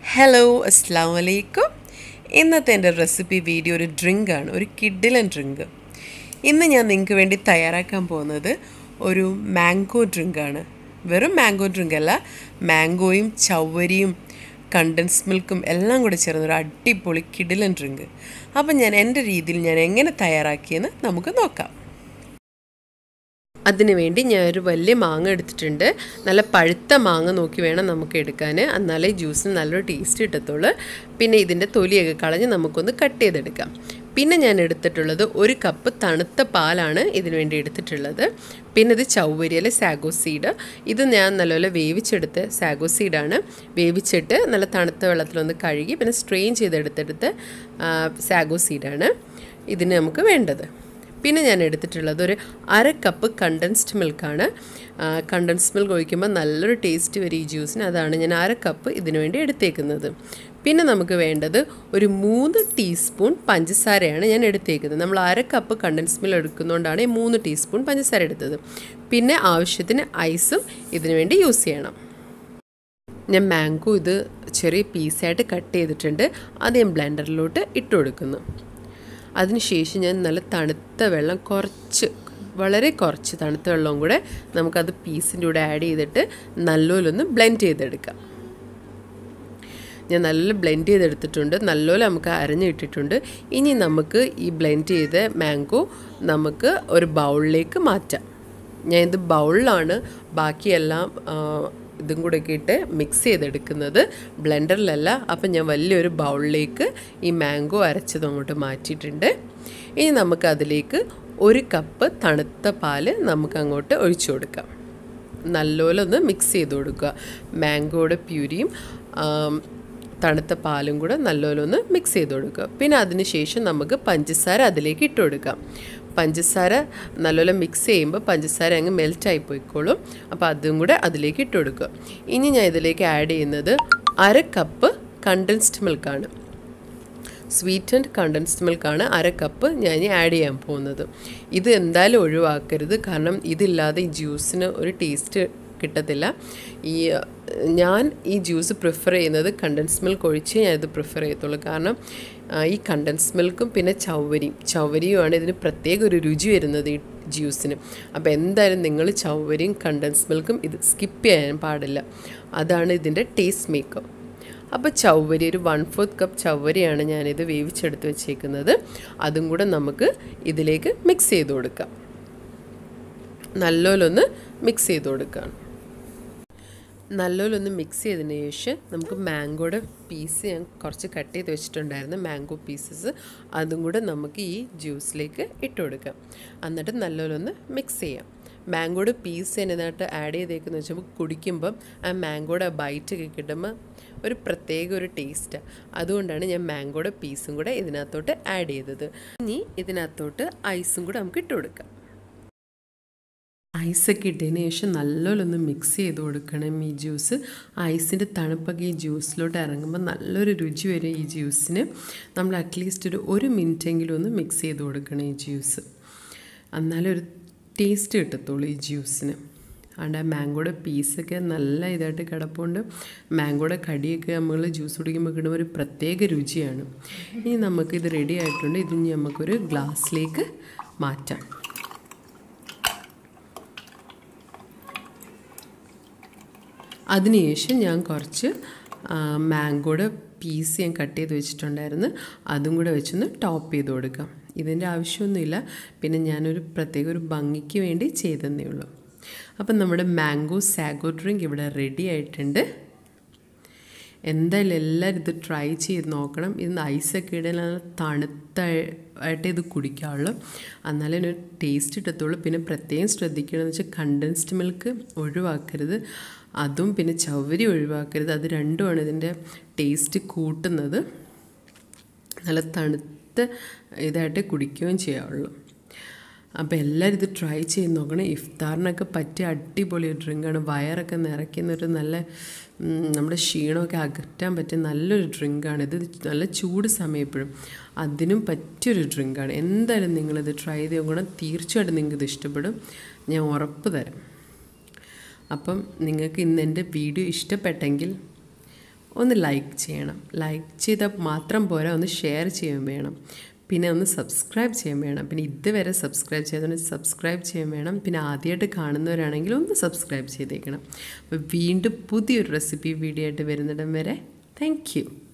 hello അസ്സാം വലൈക്കും ഇന്നത്തെ എൻ്റെ റെസിപ്പി വീഡിയോ ഒരു ഡ്രിങ്കാണ് ഒരു കിഡിലൻ ഡ്രിങ്ക് ഇന്ന് ഞാൻ നിങ്ങൾക്ക് വേണ്ടി തയ്യാറാക്കാൻ പോകുന്നത് ഒരു മാംഗോ ഡ്രിങ്കാണ് വെറും മാംഗോ ഡ്രിങ്ക് അല്ല മാംഗോയും ചവ്വരിയും കണ്ടൻസ് മിൽക്കും എല്ലാം കൂടി ചേർന്ന ഒരു അടിപൊളി കിഡിലൻ ഡ്രിങ്ക് അപ്പം ഞാൻ എൻ്റെ രീതിയിൽ ഞാൻ എങ്ങനെ തയ്യാറാക്കിയെന്ന് നമുക്ക് നോക്കാം അതിനുവേണ്ടി ഞാൻ ഒരു വലിയ മാങ്ങ എടുത്തിട്ടുണ്ട് നല്ല പഴുത്ത മാങ്ങ നോക്കി വേണം നമുക്ക് എടുക്കാൻ എന്നാലേ ജ്യൂസിന് നല്ലൊരു ടേസ്റ്റ് കിട്ടത്തുള്ളൂ പിന്നെ ഇതിൻ്റെ തൊലിയൊക്കെ കളഞ്ഞ് നമുക്കൊന്ന് കട്ട് ചെയ്തെടുക്കാം പിന്നെ ഞാൻ എടുത്തിട്ടുള്ളത് ഒരു കപ്പ് തണുത്ത പാലാണ് ഇതിനു വേണ്ടി എടുത്തിട്ടുള്ളത് പിന്നെ ഇത് ചൗവരിയിലെ സാഗോ സീഡ് ഇത് ഞാൻ നല്ലപോലെ വേവിച്ചെടുത്ത് സാഗോ സീഡാണ് വേവിച്ചിട്ട് നല്ല തണുത്ത വെള്ളത്തിലൊന്ന് കഴുകി പിന്നെ സ്ട്രെയിൻ ചെയ്തെടുത്തെടുത്ത് സാഗോ സീഡാണ് ഇതിന് നമുക്ക് വേണ്ടത് പിന്നെ ഞാൻ എടുത്തിട്ടുള്ളത് ഒരു അര കപ്പ് കണ്ടൻസ്ഡ് മിൽക്കാണ് കണ്ടൻസ്ഡ് മിൽക്ക് ഒഴിക്കുമ്പോൾ നല്ലൊരു ടേസ്റ്റ് വരും ഈ ജ്യൂസിന് അതാണ് ഞാൻ അര കപ്പ് ഇതിനു വേണ്ടി എടുത്തേക്കുന്നത് പിന്നെ നമുക്ക് വേണ്ടത് ഒരു മൂന്ന് ടീസ്പൂൺ പഞ്ചസാരയാണ് ഞാൻ എടുത്തേക്കുന്നത് നമ്മൾ അര കപ്പ് കണ്ടൻസ് മിൽക്ക് എടുക്കുന്നതുകൊണ്ടാണ് ഈ മൂന്ന് ടീസ്പൂൺ പഞ്ചസാര എടുത്തത് പിന്നെ ആവശ്യത്തിന് ഐസും ഇതിനു വേണ്ടി യൂസ് ചെയ്യണം ഞാൻ മാംഗോ ഇത് ചെറിയ പീസായിട്ട് കട്ട് ചെയ്തിട്ടുണ്ട് അത് ഞാൻ ബ്ലെൻഡറിലോട്ട് ഇട്ട് കൊടുക്കുന്നു അതിനുശേഷം ഞാൻ നല്ല തണുത്ത വെള്ളം കുറച്ച് വളരെ കുറച്ച് തണുത്ത വെള്ളവും കൂടെ നമുക്കത് പീസിൻ്റെ കൂടെ ആഡ് ചെയ്തിട്ട് നല്ലപോലൊന്ന് ബ്ലെൻഡ് ചെയ്തെടുക്കാം ഞാൻ നല്ല ബ്ലെൻഡ് ചെയ്തെടുത്തിട്ടുണ്ട് നല്ലപോലെ നമുക്ക് അരഞ്ഞിട്ടിട്ടുണ്ട് ഇനി നമുക്ക് ഈ ബ്ലെൻഡ് ചെയ്ത മാംഗോ നമുക്ക് ഒരു ബൗളിലേക്ക് മാറ്റാം ഞാൻ ഇത് ബൗളിലാണ് ബാക്കിയെല്ലാം ഇതും കൂടെ ഒക്കെ ഇട്ട് മിക്സ് ചെയ്തെടുക്കുന്നത് ബ്ലെൻഡറിലല്ല അപ്പം ഞാൻ വലിയൊരു ബൗളിലേക്ക് ഈ മാംഗോ അരച്ചത് അങ്ങോട്ട് മാറ്റിയിട്ടുണ്ട് ഇനി നമുക്ക് അതിലേക്ക് ഒരു കപ്പ് തണുത്ത പാല് നമുക്ക് അങ്ങോട്ട് ഒഴിച്ചു കൊടുക്കാം നല്ലപോലെ ഒന്ന് മിക്സ് ചെയ്ത് കൊടുക്കുക മാംഗോയുടെ പ്യൂരിയും തണുത്ത പാലും കൂടെ നല്ലപോലെ ഒന്ന് മിക്സ് ചെയ്ത് കൊടുക്കുക പിന്നെ അതിന് ശേഷം നമുക്ക് പഞ്ചസാര അതിലേക്ക് ഇട്ട് കൊടുക്കാം പഞ്ചസാര നല്ലപോലെ മിക്സ് ചെയ്യുമ്പോൾ പഞ്ചസാര അങ്ങ് മെൽറ്റായി പോയിക്കോളും അപ്പോൾ അതും കൂടെ അതിലേക്ക് ഇട്ട് കൊടുക്കുക ഇനി ഞാൻ ഇതിലേക്ക് ആഡ് ചെയ്യുന്നത് അര കപ്പ് കണ്ടൻസ്ഡ് മിൽക്കാണ് സ്വീറ്റ് ആൻഡ് കണ്ടൻസ്ഡ് മിൽക്കാണ് അര കപ്പ് ഞാൻ ആഡ് ചെയ്യാൻ പോകുന്നത് ഇത് എന്തായാലും ഒഴിവാക്കരുത് കാരണം ഇതില്ലാതെ ഈ ജ്യൂസിന് ഒരു ടേസ്റ്റ് കിട്ടത്തില്ല ഈ ഞാൻ ഈ ജ്യൂസ് പ്രിഫർ ചെയ്യുന്നത് കണ്ടൻസ് മിൽക്ക് ഒഴിച്ച് ഞാൻ ഇത് പ്രിഫർ ചെയ്യത്തുള്ളൂ കാരണം ഈ കണ്ടൻസ് മിൽക്കും പിന്നെ ചവ്വരിയും ചവ്വരിയുമാണ് ഇതിന് പ്രത്യേക ഒരു രുചി വരുന്നത് ഈ ജ്യൂസിന് അപ്പോൾ എന്തായാലും നിങ്ങൾ ചവ്വരിയും കണ്ടൻസ് മിൽക്കും ഇത് സ്കിപ്പ് ചെയ്യാൻ പാടില്ല അതാണ് ഇതിൻ്റെ ടേസ്റ്റ് മേക്കർ അപ്പോൾ ചവ്വരി ഒരു വൺ ഫോർത്ത് കപ്പ് ചവ്വരിയാണ് ഞാനിത് വേവിച്ചെടുത്ത് വെച്ചേക്കുന്നത് അതും കൂടെ നമുക്ക് ഇതിലേക്ക് മിക്സ് ചെയ്ത് കൊടുക്കാം നല്ലോലൊന്ന് മിക്സ് ചെയ്ത് കൊടുക്കുകയാണ് നല്ലോലൊന്ന് മിക്സ് ചെയ്തതിന് ശേഷം നമുക്ക് മാംഗോയുടെ പീസ് ഞാൻ കുറച്ച് കട്ട് ചെയ്ത് വെച്ചിട്ടുണ്ടായിരുന്നു മാംഗോ പീസസ് അതും കൂടെ നമുക്ക് ഈ ജ്യൂസിലേക്ക് ഇട്ട് കൊടുക്കാം എന്നിട്ട് നല്ലോലൊന്ന് മിക്സ് ചെയ്യാം മാംഗോയുടെ പീസ് എന്നതായിട്ട് ആഡ് ചെയ്തേക്കെന്ന് വെച്ചാൽ കുടിക്കുമ്പം ആ മാംഗോയുടെ ബൈറ്റൊക്കെ കിട്ടുമ്പോൾ ഒരു പ്രത്യേക ഒരു ടേസ്റ്റ് അതുകൊണ്ടാണ് ഞാൻ മാംഗോയുടെ പീസും കൂടെ ഇതിനകത്തോട്ട് ആഡ് ചെയ്തത് ഇനി ഇതിനകത്തോട്ട് ഐസും കൂടെ നമുക്ക് ഇട്ട് കൊടുക്കാം ഐസൊക്കെ ഇട്ടതിന് ശേഷം നല്ലോലൊന്ന് മിക്സ് ചെയ്ത് കൊടുക്കണം ഈ ജ്യൂസ് ഐസിൻ്റെ തണുപ്പൊക്കെ ഈ ജ്യൂസിലോട്ട് ഇറങ്ങുമ്പോൾ നല്ലൊരു രുചി വരും ഈ ജ്യൂസിന് നമ്മൾ അറ്റ്ലീസ്റ്റ് ഒരു ഒരു മിനിറ്റെങ്കിലും ഒന്ന് മിക്സ് ചെയ്ത് കൊടുക്കണം ഈ ജ്യൂസ് എന്നാലും ഒരു ടേസ്റ്റ് കിട്ടത്തുള്ളൂ ഈ ജ്യൂസിന് അതുകൊണ്ട് ആ മാംഗോയുടെ പീസൊക്കെ നല്ല ഇതായിട്ട് കിടപ്പുണ്ട് മാംഗോയുടെ കടിയൊക്കെ നമ്മൾ ജ്യൂസ് കുടിക്കുമ്പോൾ കിട്ടുമ്പോൾ ഒരു പ്രത്യേക രുചിയാണ് ഇനി നമുക്കിത് റെഡി ആയിട്ടുണ്ട് ഇത് നമുക്കൊരു ഗ്ലാസ്സിലേക്ക് മാറ്റാം അതിനുശേഷം ഞാൻ കുറച്ച് മാംഗോയുടെ പീസ് ഞാൻ കട്ട് ചെയ്ത് വെച്ചിട്ടുണ്ടായിരുന്നു അതും കൂടെ വെച്ചൊന്ന് ടോപ്പ് ചെയ്ത് കൊടുക്കാം ഇതിൻ്റെ ആവശ്യമൊന്നുമില്ല പിന്നെ ഞാനൊരു പ്രത്യേക ഒരു ഭംഗിക്ക് വേണ്ടി ചെയ്തതന്നേ ഉള്ളൂ അപ്പം നമ്മുടെ മാംഗോ സാഗോ ഡ്രിങ്ക് ഇവിടെ റെഡി ആയിട്ടുണ്ട് എന്തായാലും എല്ലാവരും ഇത് ട്രൈ ചെയ്ത് നോക്കണം ഇത് ഐസൊക്കെ ഇടാൻ നല്ല തണുത്തായിട്ട് ഇത് കുടിക്കാവുള്ളൂ എന്നാലേ ഒരു ടേസ്റ്റ് കിട്ടത്തുള്ളൂ പിന്നെ പ്രത്യേകം ശ്രദ്ധിക്കണമെന്ന് വെച്ചാൽ കണ്ടൻസ്ഡ് മിൽക്ക് ഒഴിവാക്കരുത് അതും പിന്നെ ചവരി ഒഴിവാക്കരുത് അത് രണ്ടുമാണ് ഇതിൻ്റെ ടേസ്റ്റ് കൂട്ടുന്നത് നല്ല തണുത്ത ഇതായിട്ട് കുടിക്കുകയും ചെയ്യാവുള്ളൂ അപ്പോൾ എല്ലാവരും ഇത് ട്രൈ ചെയ്ത് നോക്കണം ഇഫ്താറിനൊക്കെ പറ്റിയ അടിപൊളി ഡ്രിങ്കാണ് വയറൊക്കെ നിറയ്ക്കുന്ന ഒരു നല്ല നമ്മുടെ ക്ഷീണമൊക്കെ അകറ്റാൻ പറ്റിയ നല്ലൊരു ഡ്രിങ്കാണ് ഇത് നല്ല ചൂട് സമയം എപ്പോഴും അതിനും പറ്റിയൊരു ഡ്രിങ്കാണ് എന്തായാലും നിങ്ങളിത് ട്രൈ ചെയ്ത് നോക്കണം തീർച്ചയായിട്ടും നിങ്ങൾക്ക് ഇത് ഇഷ്ടപ്പെടും ഞാൻ ഉറപ്പ് തരാം അപ്പം നിങ്ങൾക്ക് ഇന്ന് എൻ്റെ വീഡിയോ ഇഷ്ടപ്പെട്ടെങ്കിൽ ഒന്ന് ലൈക്ക് ചെയ്യണം ലൈക്ക് ചെയ്താൽ മാത്രം പോരാ ഒന്ന് ഷെയർ ചെയ്യാൻ വേണം പിന്നെ ഒന്ന് സബ്സ്ക്രൈബ് ചെയ്യാൻ വേണം പിന്നെ ഇതുവരെ സബ്സ്ക്രൈബ് ചെയ്തതുകൊണ്ട് സബ്സ്ക്രൈബ് ചെയ്യാൻ വേണം പിന്നെ ആദ്യമായിട്ട് കാണുന്നവരാണെങ്കിൽ ഒന്ന് സബ്സ്ക്രൈബ് ചെയ്തേക്കണം അപ്പോൾ വീണ്ടും പുതിയൊരു റെസിപ്പി വീഡിയോ ആയിട്ട് വരുന്നിടം വരെ താങ്ക് യു